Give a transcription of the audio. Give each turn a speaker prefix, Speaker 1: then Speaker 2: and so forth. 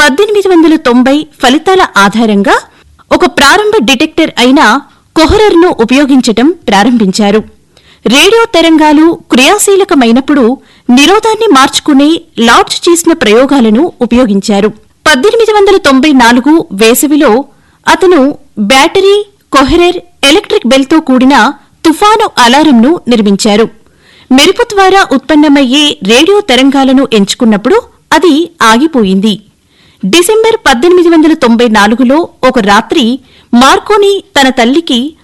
Speaker 1: పద్దెనిమిది వందల తొంభై ఫలితాల ఆధారంగా ఒక ప్రారంభ డిటెక్టర్ అయిన కొహరర్ను ఉపయోగించటం ప్రారంభించారు రేడియో తరంగాలు క్రియాశీలకమైనప్పుడు నిరోధాన్ని మార్చుకునే లాడ్జ్ చేసిన ప్రయోగాలను ఉపయోగించారు పద్దెనిమిది వందల తొంభై నాలుగు వేసవిలో అతను బ్యాటరీ కొహెరర్ ఎలక్ట్రిక్ బెల్తో కూడిన తుఫాను అలారంను నిర్మించారు మెరుపు ద్వారా ఉత్పన్నమయ్యే రేడియో తరంగాలను ఎంచుకున్నప్పుడు అది ఆగిపోయింది డిసెంబర్ పద్దెనిమిది వందల తొంభై నాలుగులో ఒక రాత్రి మార్కోని తన తల్లికి